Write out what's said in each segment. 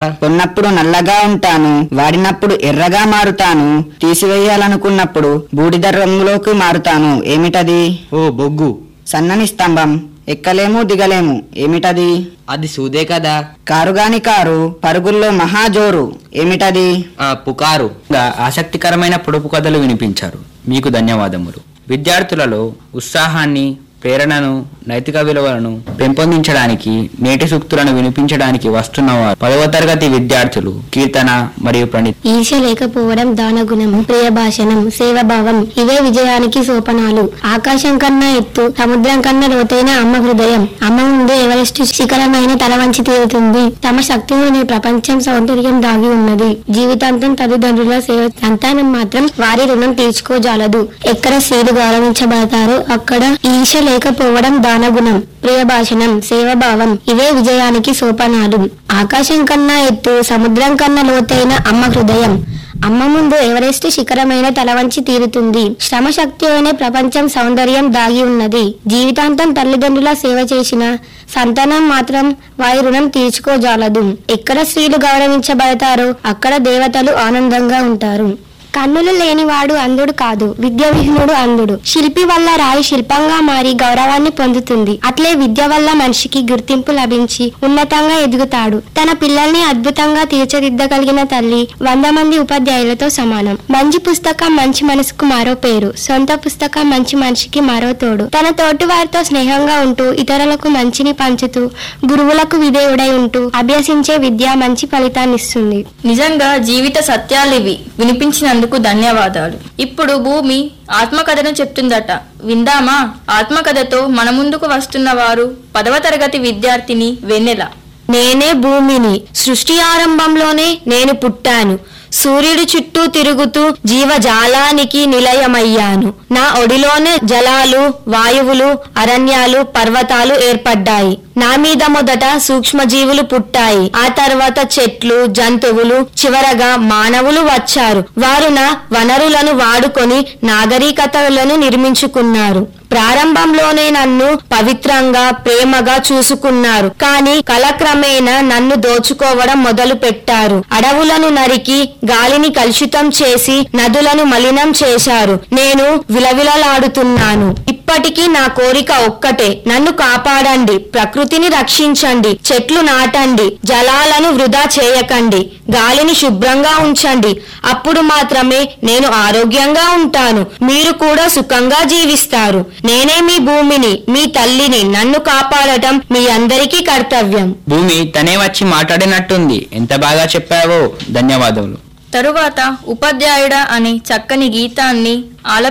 కొన్నప్పుడు నల్లగా ఉంటాను వాడినప్పుడు ఎర్రగా మారుతాను తీసివేయాలనుకున్నప్పుడు బూడిద రంగులోకి మారుతాను ఏమిటది ఓ బొగ్గు సన్నని స్తంభం ఎక్కలేము దిగలేము ఏమిటది అది సూదే కదా కారుగాని కారు పరుగుల్లో మహాజోరు ఏమిటది ఆ పుకారు ఇంకా ఆసక్తికరమైన పొడుపు కథలు వినిపించారు మీకు ధన్యవాదములు విద్యార్థులలో ఉత్సాహాన్ని ప్రేరణను నైతిక విలువలను పెంపొందించడానికి నేటి సూక్తులను వినిపించడానికి వస్తున్నవారు పదవ తరగతి విద్యార్థులు కీర్తన మరియు ప్రణీత్ ఈర్ష లేకపోవడం దానగుణం ప్రియభాషణం సేవభావం ఇవే విజయానికి సోపనాలు ఆకాశం కన్నా ఎత్తు సముద్రం కన్నా లోతైన అమ్మ హృదయం అమ్మ ముందు ఎవరెస్ట్ శిఖరమైన తల వంచి తీరుతుంది తమ శక్తిలోని ప్రపంచం సౌందర్యం దాగి ఉన్నది జీవితాంతం తల్లిదండ్రుల సేవ సంతానం మాత్రం వారి రుణం తీర్చుకోజాలదు ఎక్కడ స్త్రీలు గౌరవించబడతారో అక్కడ ఈర్ష లేకపోవడం దానగుణం ప్రియభాషణం సేవభావం ఇవే విజయానికి సోపానాలు ఆకాశం కన్నా ఎత్తు సముద్రం కన్నా లోతైన అమ్మ హృదయం అమ్మ ముందు ఎవరెస్ట్ శిఖరమైన తల వంచి తీరుతుంది శ్రమ శక్తి అనే ప్రపంచం సౌందర్యం దాగి ఉన్నది జీవితాంతం తల్లిదండ్రుల సేవ చేసిన సంతానం మాత్రం వారి రుణం తీర్చుకోజాలదు ఎక్కడ స్త్రీలు గౌరవించబడతారో అక్కడ దేవతలు ఆనందంగా ఉంటారు కన్నులు లేనివాడు అంధుడు కాదు విద్య విహీనుడు అంధుడు శిల్పి వల్ల రాయి శిల్పంగా మారి గౌరవాన్ని పొందుతుంది అట్లే విద్య వల్ల మనిషికి గుర్తింపు లభించి ఉన్నతంగా ఎదుగుతాడు తన పిల్లల్ని అద్భుతంగా తీర్చిదిద్దగలిగిన తల్లి వంద మంది ఉపాధ్యాయులతో సమానం మంచి పుస్తకం మంచి మనసుకు మరో పేరు సొంత పుస్తకం మంచి మనిషికి మరో తోడు తన తోటి వారితో స్నేహంగా ఉంటూ ఇతరులకు మంచిని పంచుతూ గురువులకు విధేయుడై ఉంటూ అభ్యసించే విద్య మంచి ఫలితాన్నిస్తుంది నిజంగా జీవిత సత్యాలివి వినిపించినందుకు ధన్యవాదాలు ఇప్పుడు భూమి ఆత్మకథను చెప్తుందట విందామా ఆత్మకథతో మన ముందుకు వస్తున్న వారు పదవ తరగతి విద్యార్థిని వెన్నెల నేనే భూమిని సృష్టి ఆరంభంలోనే నేను పుట్టాను సూర్యుడి చుట్టూ తిరుగుతూ జీవజాలానికి నిలయమయ్యాను నా ఒడిలోనే జలాలు వాయువులు అరణ్యాలు పర్వతాలు ఏర్పడ్డాయి నా మీద మొదట సూక్ష్మజీవులు పుట్టాయి ఆ తర్వాత చెట్లు జంతువులు చివరగా మానవులు వచ్చారు వారు నా వనరులను వాడుకొని నాగరికతలను నిర్మించుకున్నారు ప్రారంభంలోనే నన్ను పవిత్రంగా ప్రేమగా చూసుకున్నారు కానీ కాలక్రమేణా నన్ను దోచుకోవడం మొదలు పెట్టారు అడవులను నరికి గాలిని కలుషితం చేసి నదులను మలినం చేశారు నేను విలవిలలాడుతున్నాను ఇప్పటికీ నా కోరిక ఒక్కటే నన్ను కాపాడండి ప్రకృతిని రక్షించండి చెట్లు నాటండి జలాలను వృధా చేయకండి గాలిని శుభ్రంగా ఉంచండి అప్పుడు మాత్రమే నేను ఆరోగ్యంగా ఉంటాను మీరు కూడా సుఖంగా జీవిస్తారు నేనే మీ భూమిని మీ తల్లిని నన్ను కాపాడటం మీ అందరికీ కర్తవ్యం భూమి తనే వచ్చి మాట్లాడినట్టుంది ఎంత బాగా చెప్పావో ధన్యవాదములు తరువాత ఉపాధ్యాయుడా అనే చక్కని గీతాన్ని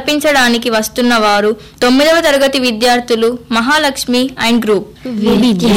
ఆలపించడానికి వస్తున్న వారు తొమ్మిదవ తరగతి విద్యార్థులు మహాలక్ష్మి అండ్ గ్రూప్ విద్య